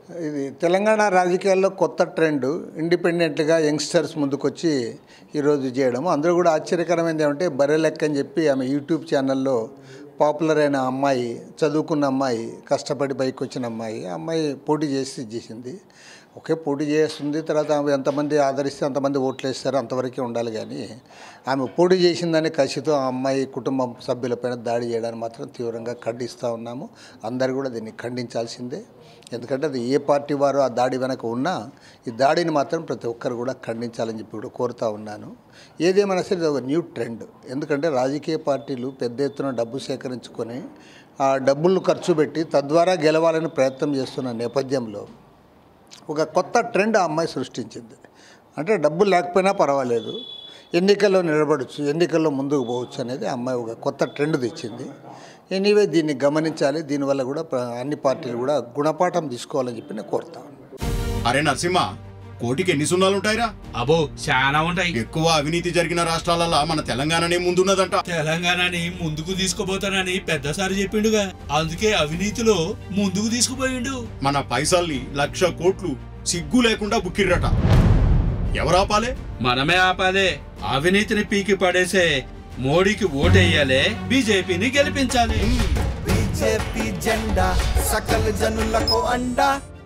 ఇది తెలంగాణ రాజకీయాల్లో కొత్త ట్రెండ్ ఇండిపెండెంట్గా యంగ్స్టర్స్ ముందుకొచ్చి ఈరోజు చేయడం అందులో కూడా ఆశ్చర్యకరమైనది ఏమంటే బర్రె లెక్క అని చెప్పి ఆమె యూట్యూబ్ ఛానల్లో పాపులర్ అయిన అమ్మాయి చదువుకున్న అమ్మాయి కష్టపడి పైకి వచ్చిన అమ్మాయి ఆ అమ్మాయి పోటీ చేసి ఇది చేసింది ఒకే పోటీ చేస్తుంది తర్వాత ఆమె ఎంతమంది ఆదరిస్తే అంతమంది ఓట్లు వేస్తారు అంతవరకే ఉండాలి కానీ ఆమె పోటీ చేసిందని కసితో ఆ అమ్మాయి కుటుంబం సభ్యులపైన దాడి చేయడానికి మాత్రం తీవ్రంగా ఖండిస్తూ ఉన్నాము అందరు కూడా దీన్ని ఖండించాల్సిందే ఎందుకంటే అది ఏ పార్టీ వారు ఆ దాడి వెనక ఉన్నా ఈ దాడిని మాత్రం ప్రతి ఒక్కరు కూడా ఖండించాలని చెప్పి కూడా కోరుతా ఉన్నాను ఏదేమైనా సరే ఇది ఒక న్యూ ట్రెండ్ ఎందుకంటే రాజకీయ పార్టీలు పెద్ద ఎత్తున డబ్బు సేకరించుకొని ఆ డబ్బులు ఖర్చు పెట్టి తద్వారా గెలవాలని ప్రయత్నం చేస్తున్న నేపథ్యంలో ఒక కొత్త ట్రెండ్ ఆ అమ్మాయి సృష్టించింది అంటే డబ్బులు లేకపోయినా పర్వాలేదు ఎన్నికల్లో నిలబడచ్చు ఎన్నికల్లో ముందుకు పోవచ్చు అనేది ఆ అమ్మాయి ఒక కొత్త ట్రెండ్ తెచ్చింది ఎనీవే దీన్ని గమనించాలి దీనివల్ల కూడా ప్ర- అన్ని పార్టీలు కూడా గుణపాఠం తీసుకోవాలని చెప్పి నేను కోరుతాను అరే నరసింహ కోటికి ఎన్ని సున్నాలు ఉంటాయిరా అబో చాలా ఉంటాయి ఎక్కువ అవినీతి జరిగిన రాష్ట్రాలలో మన తెలంగాణనే ముందున్నదంట తెలంగాణని ముందుకు తీసుకుపోతానని పెద్దసారి చెప్పిండుగా అందుకే అవినీతిలో ముందుకు తీసుకుపోయిండు మన పైసల్ని లక్ష కోట్లు సిగ్గు లేకుండా బుక్కిర్రట ఎవరాపాలే మనమే ఆపాలే అవినీతిని పీకి పడేసే మోడీకి ఓటేయాలి బీజేపీని గెలిపించాలి బీజేపీ జెండా సకల జనులకు అండా